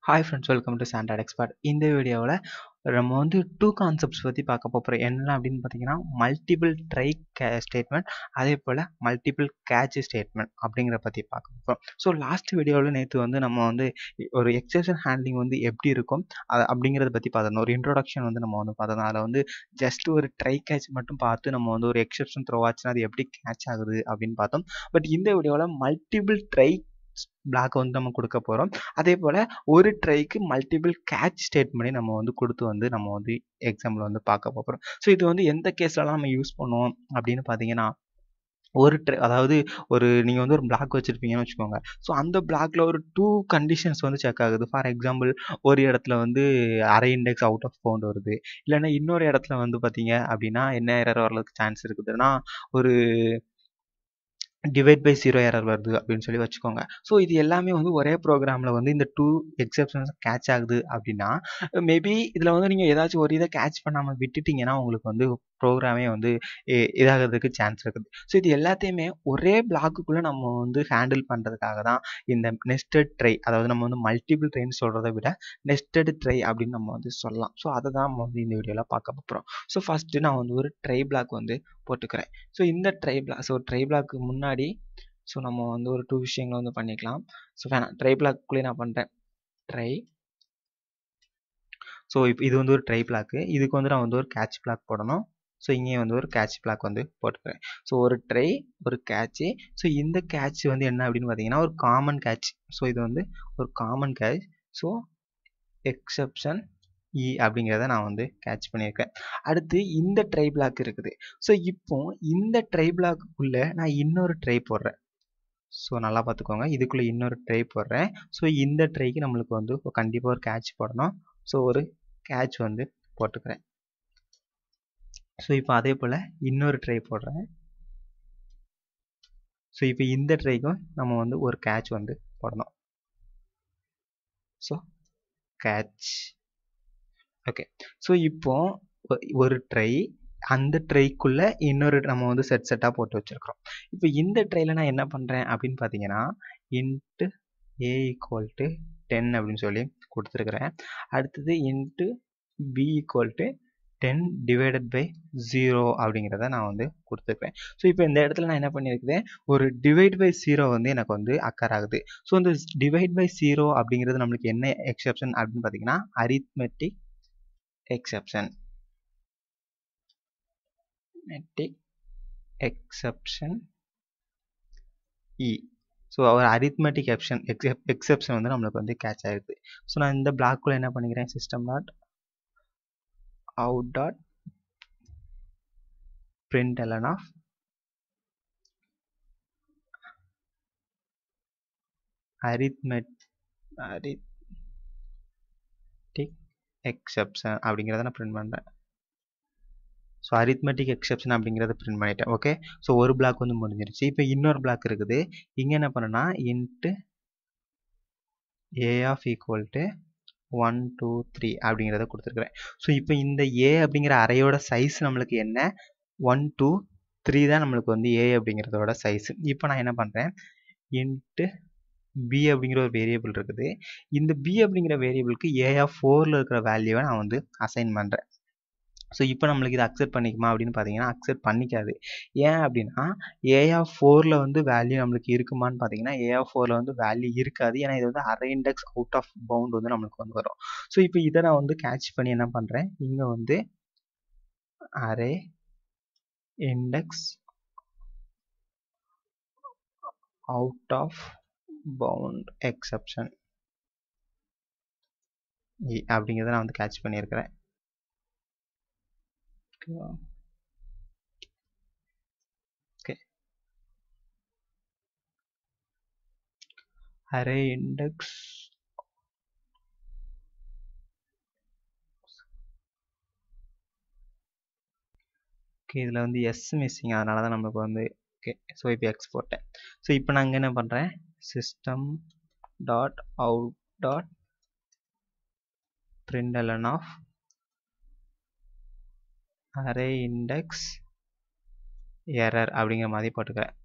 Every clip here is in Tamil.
hi friends welcome to standard expert இந்த வீடியோவில் நம்ம வந்து டூ கான்செப்ட்ஸ் பற்றி பார்க்க போகிறோம் என்ன அப்படின்னு பார்த்தீங்கன்னா மல்டிபிள் ட்ரை கே ஸ்டேட்மெண்ட் அதே போல் மல்டிபிள் கேட்ச் ஸ்டேட்மெண்ட் அப்படிங்கிற பற்றி பார்க்க போகிறோம் ஸோ லாஸ்ட் வீடியோவில் நேற்று வந்து நம்ம வந்து ஒரு எக்ஸப்ஷன் ஹேண்ட்லிங் வந்து எப்படி இருக்கும் அது அப்படிங்கிறத பற்றி பார்த்தோம் ஒரு இன்ட்ரோடக்ஷன் வந்து நம்ம வந்து பார்த்தோம் அதில் வந்து ஜஸ்ட் ஒரு ட்ரை கேட்ச் மட்டும் பார்த்து நம்ம வந்து ஒரு எக்ஸப்ஷன் த்ரோ ஆச்சுன்னா அது எப்படி கேட்ச் ஆகுது அப்படின்னு பார்த்தோம் பட் இந்த வீடியோவில் மல்டிபிள் ட்ரை பிளாக் வந்து நம்ம கொடுக்க போகிறோம் அதே போல் ஒரு ட்ரைக்கு மல்டிபிள் கேட்ச் ஸ்டேட்மெண்ட்டை நம்ம வந்து கொடுத்து வந்து நம்ம வந்து எக்ஸாம்பிள் வந்து பார்க்க போகிறோம் ஸோ இது வந்து எந்த கேஸ்லலாம் நம்ம யூஸ் பண்ணுவோம் அப்படின்னு பார்த்தீங்கன்னா ஒரு ட்ரை அதாவது ஒரு நீங்கள் வந்து ஒரு பிளாக் வச்சுருப்பீங்கன்னு வச்சுக்கோங்க ஸோ அந்த பிளாக்ல ஒரு டூ கண்டிஷன்ஸ் வந்து செக் ஆகுது ஃபார் எக்ஸாம்பிள் ஒரு இடத்துல வந்து அரை இண்டெக்ஸ் அவுட் ஆஃப் பவுண்ட் வருது இல்லைன்னா இன்னொரு இடத்துல வந்து பார்த்தீங்க அப்படின்னா என்ன எரர் வரதுக்கு சான்ஸ் இருக்குதுன்னா ஒரு டிவைட் பை ஜீரோ எரர் வருது அப்படின்னு சொல்லி வச்சுக்கோங்க ஸோ இது எல்லாமே வந்து ஒரே ப்ரோக்ராமில் வந்து இந்த டூ எக்ஸப்ஷன்ஸ் கேட்ச் ஆகுது அப்படின்னா மேபி இதில் வந்து நீங்கள் ஏதாச்சும் ஒரு இதை கேட்ச் பண்ணாமல் விட்டுட்டிங்கன்னா உங்களுக்கு வந்து ப்ரோக்ராமே வந்து இதாகிறதுக்கு சான்ஸ் இருக்குது ஸோ இது எல்லாத்தையுமே ஒரே பிளாக்குக்குள்ளே நம்ம வந்து ஹேண்டில் பண்ணுறதுக்காக தான் இந்த நெஸ்டட் ட்ரை அதாவது நம்ம வந்து மல்டிபிள் ட்ரைன்னு சொல்கிறத விட நெஸ்டட் ட்ரை அப்படின்னு நம்ம வந்து சொல்லலாம் ஸோ அதை தான் நம்ம வந்து இந்த வீடியோவில் பார்க்க போகிறோம் ஸோ ஃபஸ்ட்டு நான் வந்து ஒரு ட்ரை பிளாக் வந்து போட்டுக்கிறேன் ஸோ இந்த ட்ரை பிளாக் ஸோ ட்ரை பிளாக்கு முன்னாடி ஸோ நம்ம வந்து ஒரு டூ விஷயங்களை வந்து பண்ணிக்கலாம் ஸோ வேணாம் ட்ரை பிளாக்குள்ளே நான் பண்ணுறேன் ட்ரை ஸோ இப்போ இது வந்து ஒரு ட்ரை பிளாக்கு இதுக்கு வந்து நான் வந்து ஒரு கேட்ச் பிளாக் போடணும் ஸோ இங்கேயும் வந்து ஒரு கேட்ச் பிளாக் வந்து போட்டுக்கிறேன் ஸோ ஒரு ட்ரை ஒரு கேட்ச்சு ஸோ இந்த கேட்ச் வந்து என்ன அப்படின்னு பார்த்தீங்கன்னா ஒரு காமன் கேட்ச் ஸோ இது வந்து ஒரு common catch so exception e அப்படிங்கிறத நான் வந்து கேட்ச் பண்ணியிருக்கேன் அடுத்து இந்த ட்ரை பிளாக் இருக்குது ஸோ இப்போ இந்த ட்ரை பிளாக்குள்ளே நான் இன்னொரு ட்ரை போடுறேன் ஸோ நல்லா பார்த்துக்கோங்க இதுக்குள்ளே இன்னொரு ட்ரை போடுறேன் ஸோ இந்த ட்ரைக்கு நம்மளுக்கு வந்து கண்டிப்பாக ஒரு கேட்ச் போடணும் ஸோ ஒரு கேட்ச் வந்து போட்டுக்கிறேன் ஸோ இப்போ அதே போல் இன்னொரு ட்ரை போடுறேன் ஸோ இப்போ இந்த ட்ரைக்கும் நம்ம வந்து ஒரு கேட்ச் வந்து போடணும் ஸோ கேட்ச் ஓகே ஸோ இப்போ ஒரு ட்ரை அந்த ட்ரைக்குள்ள இன்னொரு நம்ம வந்து செட் செட்டாக போட்டு வச்சுருக்கிறோம் இப்போ இந்த ட்ரையில் நான் என்ன பண்ணுறேன் அப்படின்னு பார்த்தீங்கன்னா int a equal to ten அப்படின்னு சொல்லி கொடுத்துருக்குறேன் அடுத்தது int b equal to ten divided by zero அப்படிங்கிறத நான் வந்து கொடுத்துருக்கேன் ஸோ இப்போ இந்த இடத்துல நான் என்ன பண்ணியிருக்கிறேன் ஒரு டிவைட் பை ஜீரோ வந்து எனக்கு வந்து அக்கர் ஆகுது ஸோ இந்த டிவைட் பை ஜீரோ அப்படிங்கிறது நம்மளுக்கு என்ன எக்ஸப்ஷன் அப்படின்னு பார்த்தீங்கன்னா அரித்மெட்டிக் எக்ஸப்ஷன் மெட்டிக் எக்ஸப்ஷன் இ ஸோ ஒரு அரித்மெட்டிக் எப்ஷன் எக்ஸப் எக்ஸப்ஷன் வந்து நம்மளுக்கு வந்து கேட்ச் ஆகிடுது ஸோ நான் இந்த பிளாக்குள்ளே என்ன பண்ணிக்கிறேன் system dot out dot print ln of அரித்மெட் அரித்மெட்டிக் எக்ஸப்ஷன் அப்படிங்கிறத நான் பிரிண்ட் பண்ணுறேன் ஸோ அரித்மெட்டிக் எக்ஸப்ஷன் அப்படிங்கிறத பிரிண்ட் பண்ணிட்டேன் ஓகே ஸோ ஒரு பிளாக் வந்து முடிஞ்சிருச்சு இப்போ இன்னொரு பிளாக் இருக்குது இங்கே என்ன பண்ணனா int a of equal to one two three அப்படிங்கிறத கொடுத்துருக்குறேன் ஸோ இப்போ இந்த ஏ அப்படிங்கிற அறையோட சைஸ் நம்மளுக்கு என்ன ஒன் டூ த்ரீ தான் நம்மளுக்கு வந்து ஏ அப்படிங்கிறதோட சைஸ் இப்போ நான் என்ன பண்ணுறேன் இன்ட்டு பி அப்படிங்கிற ஒரு வேரியபிள் இருக்குது இந்த பி அப்படிங்கிற வேரியபிளுக்கு ஏ ஆஃப் ஃபோரில் இருக்கிற வேல்யூவை நான் வந்து அசைன் பண்ணுறேன் ஸோ இப்போ நம்மளுக்கு இதை அக்செப்ட் பண்ணிக்குமா அப்படின்னு பார்த்தீங்கன்னா அக்செப்ட் பண்ணிக்காது ஏன் அப்படின்னா ஏ ஆஃப் ஃபோரில் வந்து வேல்யூ நம்மளுக்கு இருக்குமான்னு பார்த்தீங்கன்னா ஏ ஆஃப் ஃபோரில் வந்து வேல்யூ இருக்காது ஏன்னா இது வந்து அரை இண்டெக்ஸ் அவுட் ஆஃப் பவுண்ட் வந்து நம்மளுக்கு வந்து வரும் ஸோ இப்போ இதை நான் வந்து கேட்ச் பண்ணி என்ன பண்ணுறேன் இங்கே வந்து array index out of bound exception அப்படிங்கிறத நான் வந்து கேட்ச் பண்ணியிருக்கிறேன் okay array index ஓகே இதில் வந்து எஸ் மிஸ்ஸிங் அதனால தான் நம்மளுக்கு வந்து ஓகே ஸோ இப்போ எக்ஸ் போட்டேன் ஸோ இப்போ நான் இங்கே என்ன பண்ணுறேன் system dot out dot println of array index error அப்படிங்கிற மாதிரி போட்டுக்கிறேன்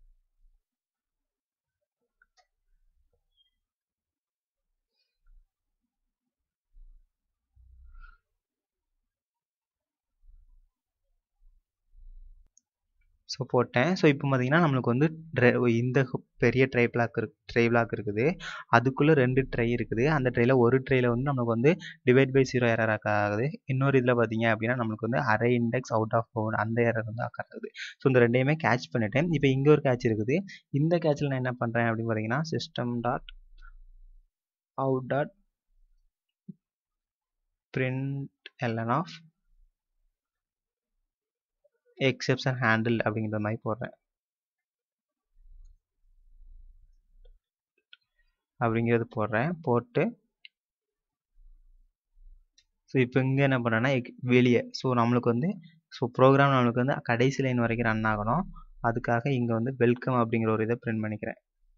ஸோ போட்டேன் ஸோ இப்போ பார்த்தீங்கன்னா நம்மளுக்கு வந்து ட்ரை இந்த பெரிய ட்ரை பிளாக் இருக்கு ட்ரை பிளாக் இருக்குது அதுக்குள்ளே ரெண்டு ட்ரை இருக்குது அந்த ட்ரையில் ஒரு ட்ரையில் வந்து நம்மளுக்கு வந்து டிவைட் பை ஜீரோ எரர் ஆகுது இன்னொரு இதில் பார்த்தீங்க அப்படின்னா நம்மளுக்கு வந்து அரை இண்டெக்ஸ் அவுட் ஆஃப் பவுன் அந்த எரர் வந்து ஆகுது ஸோ இந்த ரெண்டையுமே கேட்ச் பண்ணிட்டேன் இப்போ இங்கே ஒரு கேட்ச் இருக்குது இந்த கேட்சில் நான் என்ன பண்ணுறேன் அப்படின்னு பார்த்தீங்கன்னா system dot out dot print ln of exception handle அப்படிங்கிற மாதிரி போடுறேன் அப்படிங்கிறது போடுறேன் போட்டு ஸோ இப்போ இங்கே என்ன பண்ணேன்னா வெளியே ஸோ நம்மளுக்கு வந்து ஸோ ப்ரோக்ராம் நம்மளுக்கு வந்து கடைசி லைன் வரைக்கும் ரன் ஆகணும் அதுக்காக இங்கே வந்து வெல்கம் அப்படிங்கிற ஒரு இதை பிரிண்ட் பண்ணிக்கிறேன்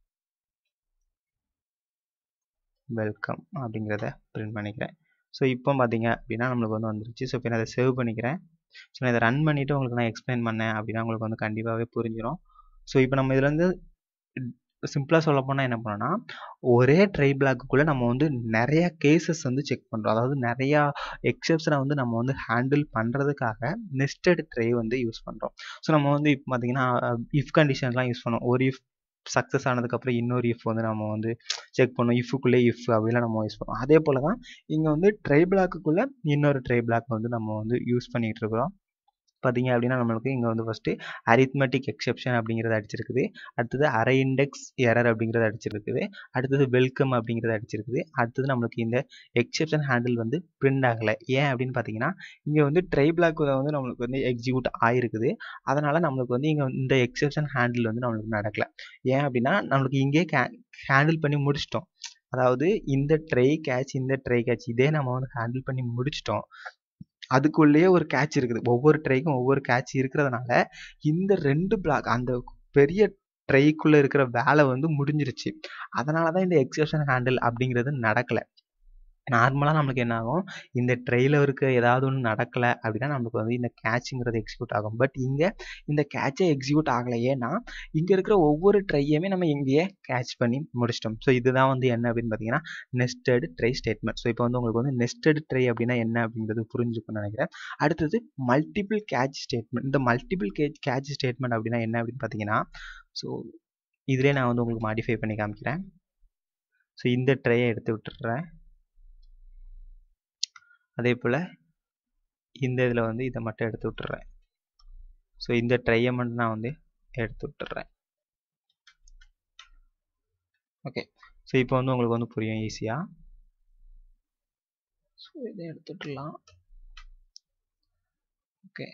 வெல்கம் அப்படிங்கிறத பிரிண்ட் பண்ணிக்கிறேன் ஸோ இப்போ பார்த்தீங்க அப்படின்னா நம்மளுக்கு வந்து வந்துருச்சு ஸோ இப்போ நான் அதை சேவ் பண்ணிக்கிறேன் ஸோ நான் இதை ரன் பண்ணிவிட்டு உங்களுக்கு நான் எக்ஸ்பிளைன் பண்ணேன் அப்படின்னா உங்களுக்கு வந்து கண்டிப்பாகவே புரிஞ்சிடும் ஸோ இப்போ நம்ம இதில் வந்து சிம்பிளாக சொல்ல போனால் என்ன பண்ணோன்னா ஒரே ட்ரை பிளாக்குள்ளே நம்ம வந்து நிறையா கேசஸ் வந்து செக் பண்ணுறோம் அதாவது நிறையா எக்ஸப்ஷனை வந்து நம்ம வந்து ஹேண்டில் பண்ணுறதுக்காக நெஸ்டட் ட்ரை வந்து யூஸ் பண்ணுறோம் ஸோ நம்ம வந்து இப்போ பார்த்தீங்கன்னா இஃப் கண்டிஷன்லாம் யூஸ் பண்ணோம் ஒரு இஃப் சக்ஸஸ் ஆனதுக்கப்புறம் இன்னொரு இஃப் வந்து நம்ம வந்து செக் பண்ணோம் இஃபுக்குள்ளே இஃப் அப்படிலாம் நம்ம யூஸ் பண்ணோம் அதே போல் தான் இங்கே வந்து ட்ரை பிளாக்குக்குள்ளே இன்னொரு ட்ரை பிளாக் வந்து நம்ம வந்து யூஸ் பண்ணிகிட்டு இருக்கிறோம் பார்த்தீங்க அப்படின்னா நம்மளுக்கு இங்கே வந்து ஃபஸ்ட்டு அரித்மெட்டிக் எக்ஸெப்ஷன் அப்படிங்கிறது அடிச்சிருக்குது அடுத்தது அரை இண்டெக்ஸ் எரர் அப்படிங்கிறது அடிச்சிருக்குது அடுத்தது வெல்கம் அப்படிங்கிறது அடிச்சிருக்குது அடுத்தது நம்மளுக்கு இந்த எக்ஸெப்ஷன் ஹேண்டில் வந்து பிரிண்ட் ஆகலை ஏன் அப்படின்னு பார்த்தீங்கன்னா இங்கே வந்து ட்ரை பிளாக் வந்து நம்மளுக்கு வந்து எக்ஸிக்யூட் ஆயிருக்குது அதனால் நம்மளுக்கு வந்து இங்கே இந்த எக்ஸெப்ஷன் ஹேண்டில் வந்து நம்மளுக்கு நடக்கலை ஏன் அப்படின்னா நம்மளுக்கு இங்கே கே ஹேண்டில் பண்ணி முடிச்சிட்டோம் அதாவது இந்த ட்ரை கேட்ச் இந்த ட்ரை கேட்ச் இதே நம்ம வந்து ஹேண்டில் பண்ணி முடிச்சிட்டோம் அதுக்குள்ளேயே ஒரு கேட்ச் இருக்குது ஒவ்வொரு ட்ரைக்கும் ஒவ்வொரு கேட்ச் இருக்கிறதுனால இந்த ரெண்டு பிளாக் அந்த பெரிய ட்ரைக்குள்ளே இருக்கிற வேலை வந்து முடிஞ்சிருச்சு அதனால தான் இந்த எக்ஸப்ஷன் ஹேண்டில் அப்படிங்கிறது நடக்கலை நார்மலாக நம்மளுக்கு என்ன ஆகும் இந்த ட்ரெயில இருக்க ஏதாவது ஒன்று நடக்கலை அப்படின்னா நம்மளுக்கு வந்து இந்த கேட்சுங்கிறது எக்ஸிக்யூட் ஆகும் பட் இங்கே இந்த கேட்சே எக்ஸிக்யூட் ஆகலை ஏன்னா இங்கே இருக்கிற ஒவ்வொரு ட்ரையுமே நம்ம இங்கேயே கேட்ச் பண்ணி முடிச்சிட்டோம் ஸோ இதுதான் வந்து என்ன அப்படின்னு பார்த்தீங்கன்னா நெஸ்டட் ட்ரை ஸ்டேட்மெண்ட் ஸோ இப்போ வந்து உங்களுக்கு வந்து நெஸ்டட் ட்ரை அப்படின்னா என்ன அப்படிங்கிறது புரிஞ்சுக்கணும்னு நினைக்கிறேன் அடுத்தது மல்டிபிள் கேட்ச் ஸ்டேட்மெண்ட் இந்த மல்டிபிள் கேட்ச் கேட்ச் ஸ்டேட்மெண்ட் அப்படின்னா என்ன அப்படின்னு பார்த்தீங்கன்னா ஸோ இதிலே நான் வந்து உங்களுக்கு மாடிஃபை பண்ணி காமிக்கிறேன் ஸோ இந்த ட்ரையை எடுத்து விட்டுறேன் அதே போல் இந்த இதில் வந்து இதை மட்டும் எடுத்து விட்டுறேன் ஸோ இந்த ட்ரையை மட்டும் நான் வந்து எடுத்து விட்டுறேன் ஓகே ஸோ இப்போ வந்து உங்களுக்கு வந்து புரியும் ஈஸியாக ஸோ இதை எடுத்துட்டுலாம் ஓகே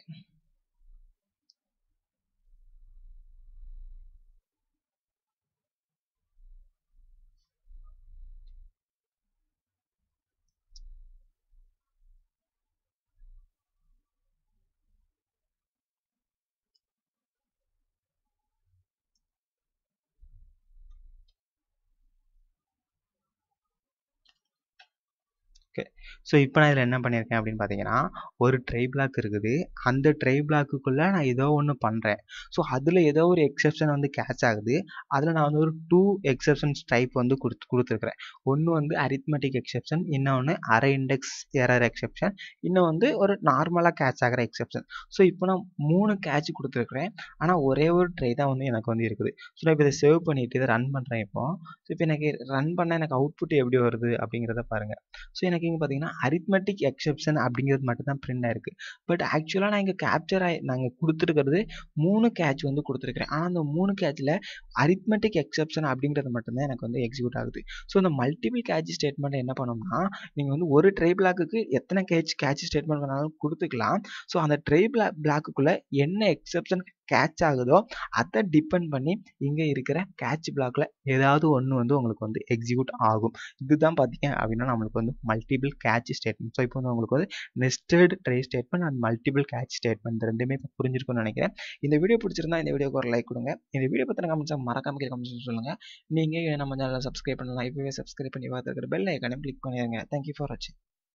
ஓகே ஸோ இப்போ நான் இதில் என்ன பண்ணியிருக்கேன் அப்படின்னு பார்த்தீங்கன்னா ஒரு ட்ரை பிளாக் இருக்குது அந்த ட்ரை பிளாக்குக்குள்ளே நான் ஏதோ ஒன்று பண்ணுறேன் ஸோ அதில் ஏதோ ஒரு எக்ஸப்ஷன் வந்து கேட்ச் ஆகுது அதில் நான் வந்து ஒரு டூ எக்ஸப்ஷன்ஸ் டைப் வந்து கொடுத்து கொடுத்துருக்குறேன் ஒன்று வந்து அரித்மெட்டிக் எக்ஸப்ஷன் இன்னொன்று அரை இண்டெக்ஸ் எரர் எக்ஸப்ஷன் இன்னும் வந்து ஒரு நார்மலாக கேட்ச் ஆகிற எக்ஸப்ஷன் ஸோ இப்போ நான் மூணு கேட்ச் கொடுத்துருக்குறேன் ஆனால் ஒரே ஒரு ட்ரை தான் வந்து எனக்கு வந்து இருக்குது ஸோ நான் இப்போ இதை சேவ் பண்ணிவிட்டு இதை ரன் பண்ணுறேன் இப்போ ஸோ இப்போ எனக்கு ரன் பண்ண எனக்கு அவுட்புட் எப்படி வருது அப்படிங்கிறத பாருங்கள் ஸோ எனக்கு இங்கே பார்த்தீங்கன்னா அரித்மெட்டிக் எக்ஸப்ஷன் அப்படிங்கிறது மட்டும் தான் பிரிண்ட் ஆயிருக்கு பட் ஆக்சுவலாக நான் இங்கே கேப்சர் ஆகி நாங்கள் கொடுத்துருக்கிறது மூணு கேட்ச் வந்து கொடுத்துருக்குறேன் ஆனால் அந்த மூணு கேட்சில் அரித்மெட்டிக் எக்ஸப்ஷன் அப்படிங்கிறது மட்டும்தான் எனக்கு வந்து எக்ஸிக்யூட் ஆகுது ஸோ இந்த மல்டிபிள் கேட்ச் ஸ்டேட்மெண்ட் என்ன பண்ணோம்னா நீங்கள் வந்து ஒரு ட்ரை பிளாக்குக்கு எத்தனை கேட்ச் கேட்ச் ஸ்டேட்மெண்ட் வேணாலும் கொடுத்துக்கலாம் ஸோ அந்த ட்ரை பிளா பிளாக்குக்குள்ளே என்ன எக்ஸப்ஷன் கேட்ச் ஆகுதோ அதை டிபெண்ட் பண்ணி இங்கே இருக்கிற கேட்ச் பிளாக்ல ஏதாவது ஒன்று வந்து உங்களுக்கு வந்து எக்ஸிக்யூட் ஆகும் இதுதான் பார்த்தீங்க அப்படின்னா நம்மளுக்கு வந்து மல்டிபிள் கேட்ச் ஸ்டேட்மெண்ட் ஸோ இப்போ வந்து உங்களுக்கு வந்து nested try statement and multiple catch statement ரெண்டுமே இப்போ புரிஞ்சிருக்கும்னு நினைக்கிறேன் இந்த வீடியோ பிடிச்சிருந்தா இந்த வீடியோக்கு ஒரு லைக் கொடுங்க இந்த வீடியோ பற்றின கமெண்ட்ஸை மறக்காம கீழே கமெண்ட்ஸ் சொல்லுங்கள் நீங்கள் நம்ம சேனலை சப்ஸ்கிரைப் பண்ணலாம் இப்போவே சப்ஸ்கிரைப் பண்ணி பார்த்துருக்கிற பெல் ஐக்கானே கிளிக் பண்ணிடுங்க தேங்க்யூ ஃபார் வாட்சிங்